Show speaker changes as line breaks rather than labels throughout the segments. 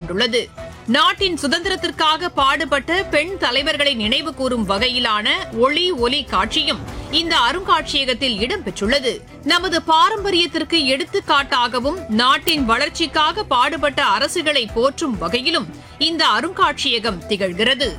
செய்யப்பட்டுள்ளது நாட்டின் சுதந்திரத்திற்காக பாடுபட்ட பெண் தலைவர்களை நினைவு கூறும் வகையிலான ஒளி ஒலி காட்சியும் இந்த அருங்காட்சியகத்தில் இடம்பெற்றுள்ளது நமது பாரம்பரியத்திற்கு எடுத்துக்காட்டாகவும் நாட்டின் வளர்ச்சிக்காக பாடுபட்ட அரசுகளை போற்றும் வகையிலும் இந்த அருங்காட்சியகம் திகழ்கிறது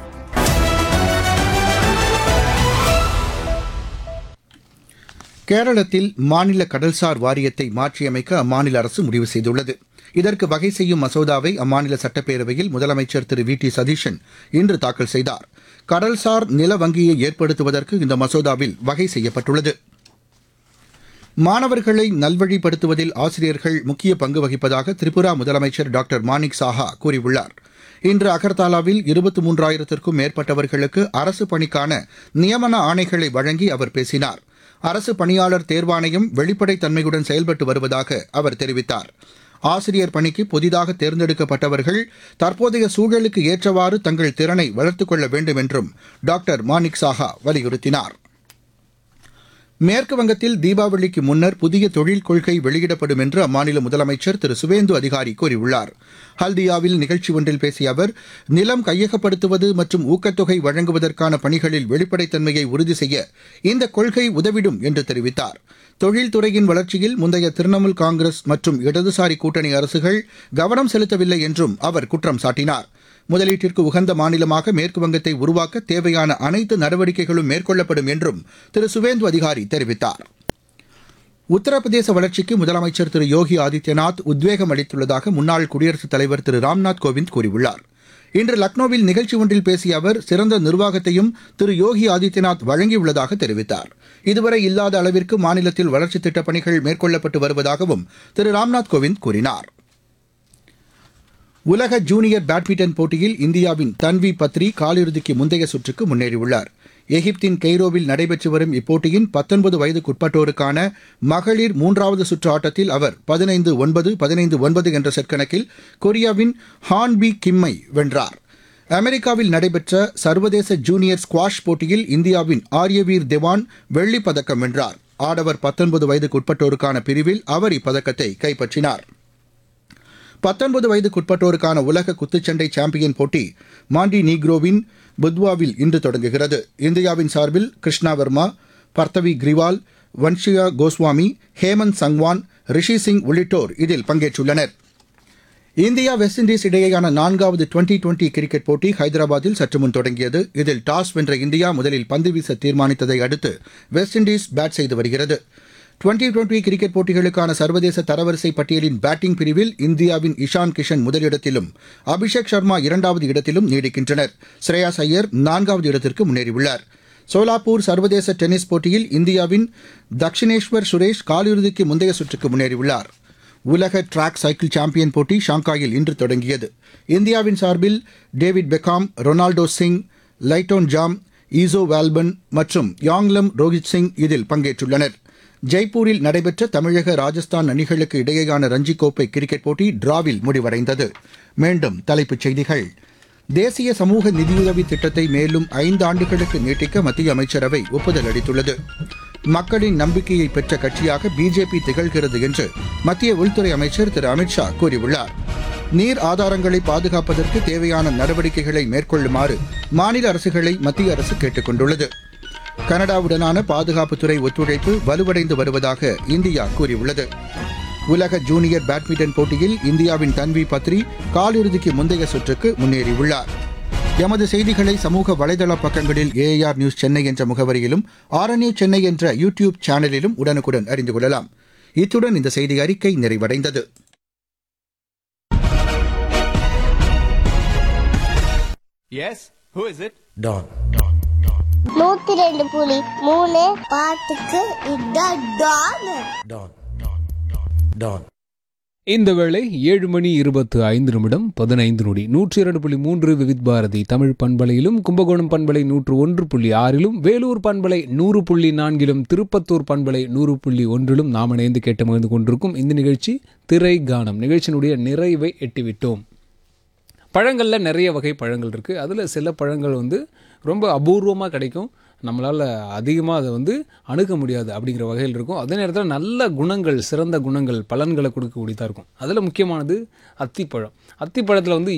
கேரளத்தில் மாநில கடல்சார் வாரியத்தை மாற்றியமைக்க அம்மாநில அரசு முடிவு செய்துள்ளது இதற்கு வகை செய்யும் மசோதாவை அம்மாநில சட்டப்பேரவையில் முதலமைச்சர் திரு வி டி சதீஷன் இன்று தாக்கல் செய்தார் கடல்சார் நில வங்கியை ஏற்படுத்துவதற்கு இந்த மசோதாவில் வகை செய்யப்பட்டுள்ளது மாணவர்களை நல்வழிப்படுத்துவதில் ஆசிரியர்கள் முக்கிய பங்கு வகிப்பதாக திரிபுரா முதலமைச்சர் டாக்டர் மாணிக் சாஹா கூறியுள்ளார் இன்று அகர்தாலாவில் இருபத்தி மூன்றாயிரத்திற்கும் மேற்பட்டவர்களுக்கு அரசு பணிக்கான நியமன ஆணைகளை வழங்கி அவர் பேசினார் அரசு பணியாளர் தேர்வாணையம் வெளிப்படைத் தன்மையுடன் செயல்பட்டு வருவதாக அவர் தெரிவித்தார் ஆசிரியர் பணிக்கு புதிதாக தேர்ந்தெடுக்கப்பட்டவர்கள் தற்போதைய சூழலுக்கு ஏற்றவாறு தங்கள் திறனை வளர்த்துக் கொள்ள வேண்டும் என்றும் டாக்டர் மாணிக் சாஹா வலியுறுத்தினார் மேற்கு வங்கத்தில் தீபாவளிக்கு முன்னர் புதிய தொழில் கொள்கை வெளியிடப்படும் என்று அம்மாநில முதலமைச்சர் திரு சுவேந்து அதிகாரி கூறியுள்ளார் ஹல்தியாவில் நிகழ்ச்சி ஒன்றில் பேசிய அவர் நிலம் கையகப்படுத்துவது மற்றும் ஊக்கத்தொகை வழங்குவதற்கான பணிகளில் வெளிப்படைத்தன்மையை உறுதி செய்ய இந்த கொள்கை உதவிடும் என்று தெரிவித்தார் தொழில்துறையின் வளர்ச்சியில் முந்தைய திரிணாமுல் காங்கிரஸ் மற்றும் இடதுசாரி கூட்டணி அரசுகள் கவனம் செலுத்தவில்லை என்றும் அவர் குற்றம் சாட்டினார் முதலீட்டிற்கு உகந்த மாநிலமாக மேற்கு வங்கத்தை உருவாக்க தேவையான அனைத்து நடவடிக்கைகளும் மேற்கொள்ளப்படும் என்றும் திரு சுவேந்து அதிகாரி தெரிவித்தார் உத்தரப்பிரதேச வளர்ச்சிக்கு முதலமைச்சர் திரு யோகி ஆதித்யநாத் உத்வேகம் அளித்துள்ளதாக முன்னாள் குடியரசுத் தலைவர் திரு ராம்நாத் கோவிந்த் கூறியுள்ளார் இன்று லக்னோவில் நிகழ்ச்சி ஒன்றில் பேசிய அவர் சிறந்த நிர்வாகத்தையும் திரு யோகி ஆதித்யநாத் வழங்கியுள்ளதாக தெரிவித்தார் இதுவரை இல்லாத அளவிற்கு மாநிலத்தில் வளர்ச்சித் திட்டப் பணிகள் மேற்கொள்ளப்பட்டு வருவதாகவும் திரு ராம்நாத் கோவிந்த் கூறினார் உலக ஜூனியர் பேட்மிண்டன் போட்டியில் இந்தியாவின் தன்வி பத்ரி காலிறுதிக்கு முந்தைய சுற்றுக்கு முன்னேறியுள்ளார் எகிப்தின் கெய்ரோவில் நடைபெற்று வரும் இப்போட்டியின் பத்தொன்பது வயதுக்குட்பட்டோருக்கான மகளிர் மூன்றாவது சுற்று ஆட்டத்தில் அவர் பதினைந்து ஒன்பது பதினைந்து ஒன்பது என்ற செட் கணக்கில் கொரியாவின் ஹான்பி கிம்மை வென்றார் அமெரிக்காவில் நடைபெற்ற சர்வதேச ஜூனியர் ஸ்குவாஷ் போட்டியில் இந்தியாவின் ஆரியவீர் தேவான் வெள்ளிப் பதக்கம் வென்றார் ஆடவர் பத்தொன்பது வயதுக்குட்பட்டோருக்கான பிரிவில் அவர் இப்பதக்கத்தை கைப்பற்றினார் பத்தொன்பது வயதுக்குட்பட்டோருக்கான உலக குத்துச்சண்டை சாம்பியன் போட்டி மாண்டி நீக்ரோவின் புத்வாவில் இன்று தொடங்குகிறது இந்தியாவின் சார்பில் கிருஷ்ணா வர்மா பர்த்தவி கிரிவால் வன்ஷியா கோஸ்வாமி ஹேமந்த் சங்வான் ரிஷி சிங் உள்ளிட்டோர் இதில் பங்கேற்றுள்ளனர் இந்தியா வெஸ்ட் இண்டீஸ் இடையேயான நான்காவது டுவெண்டி டுவெண்டி கிரிக்கெட் போட்டி ஹைதராபாத்தில் சற்று முன் தொடங்கியது இதில் டாஸ் வென்ற இந்தியா முதலில் பந்து வீச தீர்மானித்ததை அடுத்து வெஸ்ட் இண்டீஸ் பேட் செய்து வருகிறது டுவெண்டி டுவெண்டி கிரிக்கெட் போட்டிகளுக்கான சர்வதேச தரவரிசை பட்டியலின் பேட்டிங் பிரிவில் இந்தியாவின் இஷான் கிஷன் முதலிடத்திலும் அபிஷேக் சர்மா இரண்டாவது இடத்திலும் நீடிக்கின்றனர் ஸ்ரேயாஸ் ஐயர் நான்காவது இடத்திற்கு முன்னேறியுள்ளார் சோலாப்பூர் சர்வதேச டென்னிஸ் போட்டியில் இந்தியாவின் தக்ஷினேஸ்வர் சுரேஷ் காலிறுதிக்கு முந்தைய சுற்றுக்கு முன்னேறியுள்ளார் உலக டிராக் சைக்கிள் சாம்பியன் போட்டி ஷாங்காயில் இன்று தொடங்கியது இந்தியாவின் சார்பில் டேவிட் பெக்காம் ரொனால்டோ சிங் லைட்டோன் ஜாம் ஈசோ வால்பன் மற்றும் யாங்லம் ரோஹித் சிங் இதில் பங்கேற்றுள்ளனர் ஜெய்ப்பூரில் நடைபெற்ற தமிழக ராஜஸ்தான் அணிகளுக்கு இடையேயான ரஞ்சி கோப்பை கிரிக்கெட் போட்டி டிராவில் முடிவடைந்தது மீண்டும் தலைப்புச் செய்திகள் தேசிய சமூக நிதியுதவி திட்டத்தை மேலும் ஐந்து ஆண்டுகளுக்கு நீட்டிக்க மத்திய அமைச்சரவை ஒப்புதல் அளித்துள்ளது மக்களின் நம்பிக்கையை பெற்ற கட்சியாக பிஜேபி திகழ்கிறது என்று மத்திய உள்துறை அமைச்சர் திரு அமித்ஷா கூறியுள்ளார் நீர் ஆதாரங்களை பாதுகாப்பதற்கு தேவையான நடவடிக்கைகளை மேற்கொள்ளுமாறு மாநில அரசுகளை மத்திய அரசு கேட்டுக் கொண்டுள்ளது கனடாவுடனான பாதுகாப்புத்துறை ஒத்துழைப்பு வலுவடைந்து வருவதாக இந்தியா கூறியுள்ளது உலக ஜூனியர் பேட்மிண்டன் போட்டியில் இந்தியாவின் தன்வி பத்ரி காலிறுதிக்கு முந்தைய சுற்றுக்கு முன்னேறியுள்ளார் எமது செய்திகளை சமூக வலைதள பக்கங்களில் ஏஆர் நியூஸ் சென்னை என்ற முகவரியிலும் ஆர்என்ஏ சென்னை என்ற யூ டியூப் சேனலிலும் உடனுக்குடன் அறிந்து கொள்ளலாம் இத்துடன் இந்த செய்தி அறிக்கை நிறைவடைந்தது
Yes? Who is it?
Don.
நூத்தி ரெண்டு புலி மூணு பாட்டுக்கு இதான் டான்
Don. Don.
இந்த வேளை ஏழு மணி இருபத்து ஐந்து நிமிடம் பதினைந்து நொடி நூற்றி இரண்டு புள்ளி மூன்று விவித் பாரதி தமிழ் பண்பலையிலும் கும்பகோணம் பண்பலை நூற்று ஒன்று புள்ளி ஆறிலும் வேலூர் பண்பலை நூறு புள்ளி நான்கிலும் திருப்பத்தூர் பண்பலை நூறு புள்ளி ஒன்றிலும் நாம் இணைந்து கேட்டு மகிழ்ந்து கொண்டிருக்கும் இந்த நிகழ்ச்சி திரை கானம் நிகழ்ச்சியினுடைய நிறைவை எட்டிவிட்டோம் பழங்களில் நிறைய வகை பழங்கள் இருக்குது அதில் சில பழங்கள் வந்து ரொம்ப அபூர்வமாக கிடைக்கும் நம்மளால் அதிகமாக அதை வந்து அணுக முடியாது அப்படிங்கிற வகையில் இருக்கும் அதே நேரத்தில் நல்ல குணங்கள் சிறந்த குணங்கள் பலன்களை கொடுக்கக்கூடியதாக இருக்கும் அதில் முக்கியமானது அத்திப்பழம் அத்திப்பழத்தில் வந்து